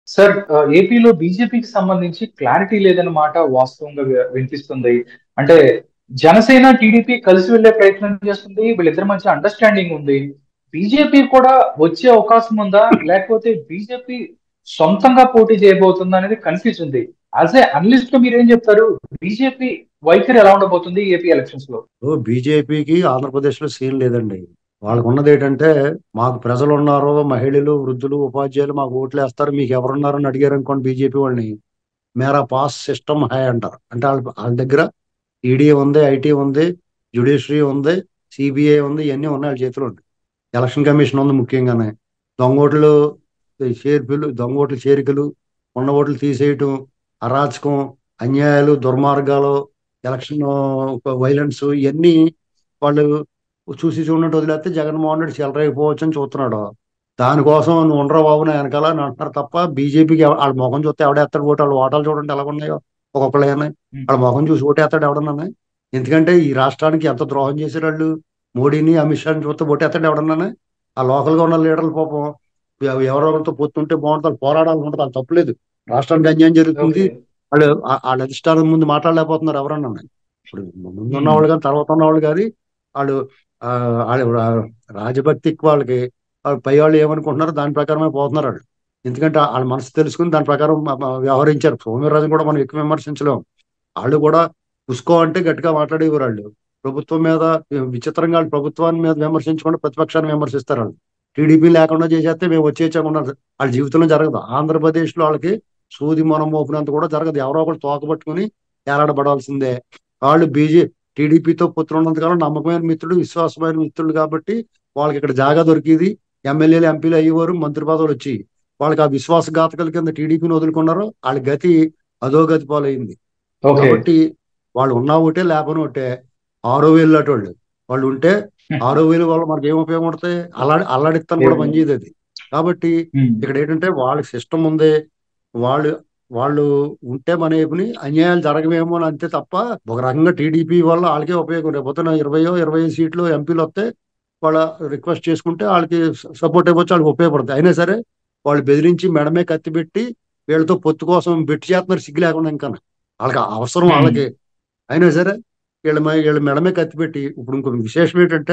Sir ఆ, ఏపీలో బీజేపీకి సంబంధించి క్లారిటీ లేదన్నమాట వాస్తవంగా వి- వినిపిస్తుంది అంటే జనసేన టీడీపీ కలిసి వెళ్లే ప్రయత్నం చేస్తుంది వీళ్ళిద్దరి మధ్య అండర్స్టాండింగ్ ఉంది బీజేపీ కూడా వచ్చే అవకాశం ఉందా లేకపోతే బీజేపీ సొంతంగా పోటీ చేయబోతుందా అనేది కన్ఫ్యూజ్ ఉంది యాజ్ ఏ అనలిస్ట్ గా మీరేం చెప్తారు బీజేపీ వైఖరి ఎలా ఉండబోతుంది ఏపీ ఎలక్షన్స్ లో బీజేపీకి ఆంధ్రప్రదేశ్ లో సీన్ లేదండి వాళ్ళకు ఉన్నది ఏంటంటే మాకు ప్రజలు ఉన్నారు మహిళలు వృద్ధులు ఉపాధ్యాయులు మాకు ఓట్లు వేస్తారు మీకు ఎవరున్నారని అడిగారు అనుకోండి బీజేపీ వాళ్ళని మేరా పాస్ సిస్టమ్ హై అంటారు అంటే వాళ్ళ వాళ్ళ దగ్గర ఈడీ ఉంది ఐటీ ఉంది జ్యుడిషియరీ ఉంది సిబిఐ ఉంది ఇవన్నీ ఉన్నాయి వాళ్ళ చేతిలో ఉంది ఎలక్షన్ కమిషన్ ఉంది ముఖ్యంగానే దొంగ ఓట్లు చేర్పులు దొంగ ఓట్ల చేరికలు ఉన్న ఓట్లు తీసేయటం అరాచకం అన్యాయాలు దుర్మార్గాలు ఎలక్షన్ వైలెన్స్ ఇవన్నీ వాళ్ళు చూసి చూడనట్టు వదిలేస్తే జగన్మోహన్ రెడ్డి చెలరైపోవచ్చు అని చూస్తున్నాడు దానికోసం నువ్వు ఉండరా బాబు నా వెనకాల అని అంటున్నారు తప్ప బీజేపీకి వాళ్ళ ముఖం చూస్తే ఎవడేస్తాడు ఓటు వాళ్ళ ఓటాలు చూడండి ఎలా ఉన్నాయో ఒక్కొక్కళ్ళైనా వాళ్ళ ముఖం చూసి ఓటేస్తాడు ఎవడన్నా ఎందుకంటే ఈ రాష్ట్రానికి ఎంత ద్రోహం చేశారు వాళ్ళు మోడీని అమిత్ షాని చూస్తే ఓటేస్తాడు ఎవడన్నా ఆ లోకల్ గా ఉన్న లీడర్ల పాపం ఎవ- ఎవరెవరితో పొత్తుంటే బాగుంటుంది పోరాడాలనుకుంటుంది వాళ్ళు తప్పలేదు రాష్ట్రానికి అన్యాయం జరుగుతుంది వాళ్ళు ఆ- వాళ్ళ అధిష్టానం ముందు మాట్లాడలేకపోతున్నారు ఎవరన్నా ఇప్పుడు ముందున్న వాళ్ళు కానీ తర్వాత ఉన్న వాళ్ళు కానీ వాళ్ళు ఆ, వాళ్ళు రా- రాజభక్తి ఎక్కువ వాళ్ళకి వాళ్ళు పై వాళ్ళు ఏమనుకుంటున్నారో దాని ప్రకారమే పోతున్నారు వాళ్ళు ఎందుకంటే వాళ్ళ మనసు తెలుసుకుని దాని ప్రకారం మ- మ- వ్యవహరించారు సోమవీర్రాజు కూడా మనం ఎక్కువ విమర్శించలేం వాళ్ళు కూడా చూసుకో అంటే గట్టిగా మాట్లాడేవారు వాళ్ళు ప్రభుత్వం మీద విచిత్రంగా వాళ్ళు ప్రభుత్వాన్ని మీద విమర్శించకుండా ప్రతిపక్షాన్ని విమర్శిస్తారు వాళ్ళు టీడీపీ లేకుండా చేసేస్తే మేము వచ్చేయకుండా వాళ్ళ జీవితంలో జరగదు ఆంధ్రప్రదేశ్ లో వాళ్ళకి సూది మనం మోపినంత కూడా జరగదు ఎవరో ఒకరు తోకబట్టుకుని ఏలాడబడాల్సిందే వాళ్ళు బీజే టీడీపీతో పుత్రున్నంతకాలం నమ్మకమైన మిత్రుడు విశ్వాసమైన మిత్రుడు కాబట్టి వాళ్ళకి ఇక్కడ జాగా దొరికింది ఎమ్మెల్యేలు ఎంపీలు అయ్యేవారు మంత్రి పదవులు వచ్చి వాళ్ళకి ఆ విశ్వాసఘాతకుల కింద టీడీపీని వదులుకున్నారు వాళ్ళ గతి అదో గతి పాలైంది ఓకే కాబట్టి వాళ్ళు ఉన్నా ఒకటే లేకపోయినా ఒకటే ఆరో వేలు లాంటి వాళ్ళు వాళ్ళు ఉంటే ఆరో వేలు వల్ల మనకి ఏం ఉపయోగం పడతాయి అల్లాడి అల్లాడిస్తాను కూడా పనిచేయదు అది కాబట్టి ఇక్కడ ఏంటంటే వాళ్ళకి సిస్టమ్ ఉంది వాళ్ళు వాళ్ళు ఉంటే మన వైపుని అన్యాయాలు జరగవేమో అని అంతే తప్ప ఒక రకంగా టీడీపీ వల్ల వాళ్ళకే ఉపయోగం రేపు పొద్దున ఇరవయో ఇరవై ఐదు సీట్లు ఎంపీలు వస్తే వాళ్ళ రిక్వెస్ట్ చేసుకుంటే వాళ్ళకి సపోర్ట్ ఇవ్వచ్చు వాళ్ళకి ఉపయోగపడుతుంది అయినా సరే వాళ్ళు బెదిరించి మెడమే కత్తి పెట్టి వీళ్ళతో పొత్తు కోసం బెట్టి చేస్తున్నారు సిగ్గు లేకుండా ఇంకా వాళ్ళకి అవసరం Hmm. వాళ్ళకి అయినా సరే వీళ్ళ మ- వీళ్ళ మెడమే కత్తి పెట్టి ఇప్పుడు ఇంకొక విశేషం ఏంటంటే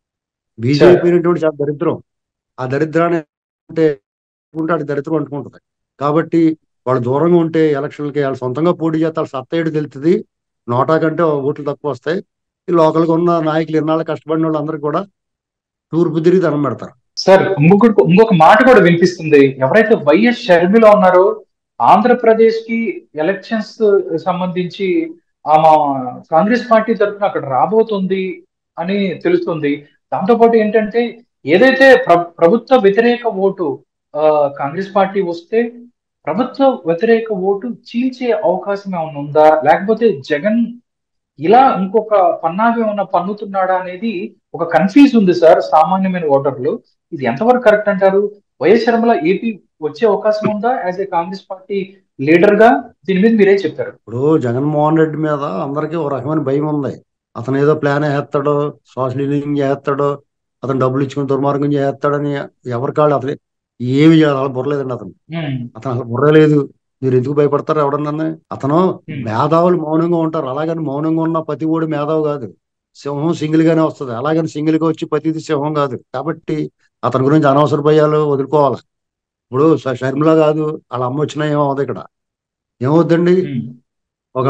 బీజేపీ అనేటువంటి చాలా దరిద్రం ఆ దరిద్రాన్ని అంటే ఉంటే అది దరిద్రం అంటుకుంటుంది కాబట్టి వాళ్ళు దూరంగా ఉంటే ఎలక్షన్లకి వాళ్ళు సొంతంగా పోటీ చేస్తే వాళ్ళ సత్తా ఏడు తెలుస్తుంది నోటా కంటే ఓట్లు తక్కువ వస్తాయి ఈ లోకల్గా ఉన్న నాయకులు ఎన్నాళ్ళు కష్టపడిన వాళ్ళందరికీ కూడా తూర్పు తిరిగి దండం పెడతారు సార్ ఇంకొకటి ఇంకొక మాట కూడా వినిపిస్తుంది ఎవరైతే వైఎస్ షర్మిల ఉన్నారో ఆంధ్రప్రదేశ్ కి ఎలక్షన్స్ సంబంధించి ఆమె కాంగ్రెస్ పార్టీ తరఫున అక్కడ రాబోతుంది అని తెలుస్తుంది దాంతోపాటు ఏంటంటే ఏదైతే ప్ర- ప్రభుత్వ వ్యతిరేక ఓటు ఆ, కాంగ్రెస్ పార్టీ వస్తే ప్రభుత్వ వ్యతిరేక ఓటు చీల్చే అవకాశం ఏమైనా ఉందా లేకపోతే జగన్ ఇలా ఇంకొక పన్నాగం ఏమైనా పన్నుతున్నాడా అనేది ఒక కన్ఫ్యూజ్ ఉంది సార్ సామాన్యమైన ఓటర్లు ఇది ఎంతవరకు కరెక్ట్ అంటారు వైఎస్ శర్మల ఏపీ వచ్చే అవకాశం ఉందా as a Congress party leader గా దీని మీద మీరే చెప్తారు ఇప్పుడు జగన్మోహన్ రెడ్డి మీద అందరికీ ఒక రకమైన భయం ఉంది అతను ఏదో ప్లాన్ వేస్తాడో సోషల్ ఇంజనీరింగ్ చేస్తాడో అతను డబ్బులు ఇచ్చుకుని దుర్మార్గం చేస్తాడని ఎవరి కాళ్ళు అతను ఏమి చేయాలి అలా బుర్రలేదండి అతను ఉమ్, అతను అసలు బుర్ర లేదు మీరు ఎందుకు భయపడతారు ఎవడన్నా అతను ఉమ్, మేధావులు మౌనంగా ఉంటారు అలాగని మౌనంగా ఉన్న ప్రతి ఓడి మేధావు కాదు సింహం సింగిల్ గానే వస్తుంది అలాగని సింగిల్ గా వచ్చి ప్రతిది సింహం కాదు కాబట్టి అతని గురించి అనవసర భయాలు వదులుకోవాలి ఇప్పుడు ష- షర్మిల కాదు వాళ్ళ అమ్మ వచ్చినా ఏమవుతుంది ఇక్కడ ఏమవుద్దండి ఉమ్, ఒక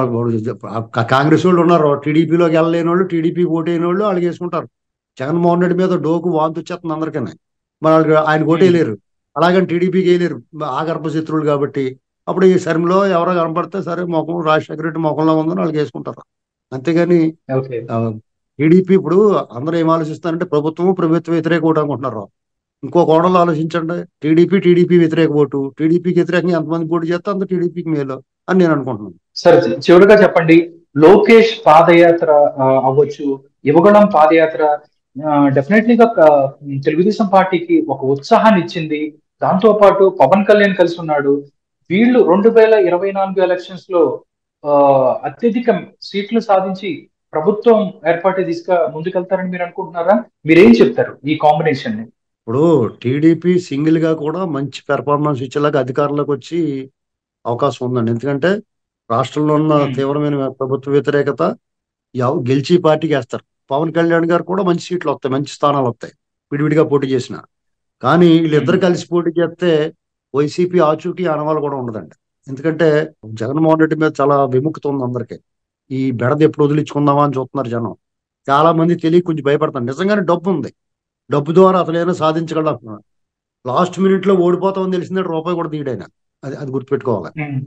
కా- కాంగ్రెస్ వాళ్ళు ఉన్నారు టీడీపీలోకి వెళ్ళలేని వాళ్ళు టీడీపీ ఓటైన వాళ్ళు వాళ్ళకి వేసుకుంటారు జగన్మోహన్ రెడ్డి మీద డోకు వాంతి వచ్చేస్తుంది అందరికీ మరి వాళ్ళకి ఆయన ఓటేయలేరు అలాగని టీడీపీకి వేయలేరు ఆగర్భ శత్రువులు కాబట్టి అప్పుడు ఈ శర్మలో ఎవరో కనపడితే సరే ముఖం రాజశేఖర రెడ్డి ముఖంలో ఉందని వాళ్ళకి వేసుకుంటారు అంతేగాని ఓకే టీడీపీ ఇప్పుడు అందరూ ఏం ఆలోచిస్తారంటే ప్రభుత్వం ప్రభుత్వ వ్యతిరేక ఓటు అనుకుంటున్నారు ఇంకో కోణంలో ఆలోచించండి టీడీపీ టీడీపీ వ్యతిరేక ఓటు టీడీపీకి వ్యతిరేకంగా ఎంతమంది పోటీ చేస్తే అంత టీడీపీకి మేలు అని నేను అనుకుంటున్నాను సరే చివరిగా చెప్పండి లోకేష్ పాదయాత్ర ఆ, అవ్వచ్చు యువగళం పాదయాత్ర డెఫినెట్లీగా తెలుగుదేశం పార్టీకి ఒక ఉత్సాహాన్ని ఇచ్చింది దాంతో పాటు పవన్ కళ్యాణ్ కలిసి ఉన్నాడు వీళ్ళు రెండు వేల ఇరవై నాలుగు ఎలక్షన్స్ లో ఆ, అత్యధిక సీట్లు సాధించి ప్రభుత్వం ఏర్పాటు తీసుక ముందుకెళ్తారని మీరు అనుకుంటున్నారా మీరేం చెప్తారు ఈ కాంబినేషన్ ని ఇప్పుడు టీడీపీ సింగిల్ గా కూడా మంచి పెర్ఫార్మెన్స్ ఇచ్చేలాగా అధికారంలోకి వచ్చి అవకాశం ఉందండి ఎందుకంటే రాష్ట్రంలో ఉన్న Hmm. తీవ్రమైన ప్రభుత్వ వ్యతిరేకత ఎవ- గెలిచి పార్టీకి వేస్తారు పవన్ కళ్యాణ్ గారు కూడా మంచి సీట్లు వస్తాయి మంచి స్థానాలు వస్తాయి విడివిడిగా పోటీ చేసిన కానీ వీళ్ళిద్దరు కలిసి పోటీ చేస్తే వైసీపీ ఆచూకీ అనవాళ్ళు కూడా ఉండదండి ఎందుకంటే జగన్మోహన్ రెడ్డి మీద చాలా విముక్త ఉంది అందరికి ఈ బెడద ఎప్పుడు వదిలించుకుందామా అని చూస్తున్నారు జనం చాలా మంది తెలియ కొంచెం భయపడతారు నిజంగానే డబ్బు ఉంది డబ్బు ద్వారా అతను ఏదైనా సాధించగలరు లాస్ట్ మినిట్ లో ఓడిపోతామని తెలిసిందంటే రూపాయి కూడా తీయడైనా అది అది గుర్తుపెట్టుకోవాలి ఉమ్.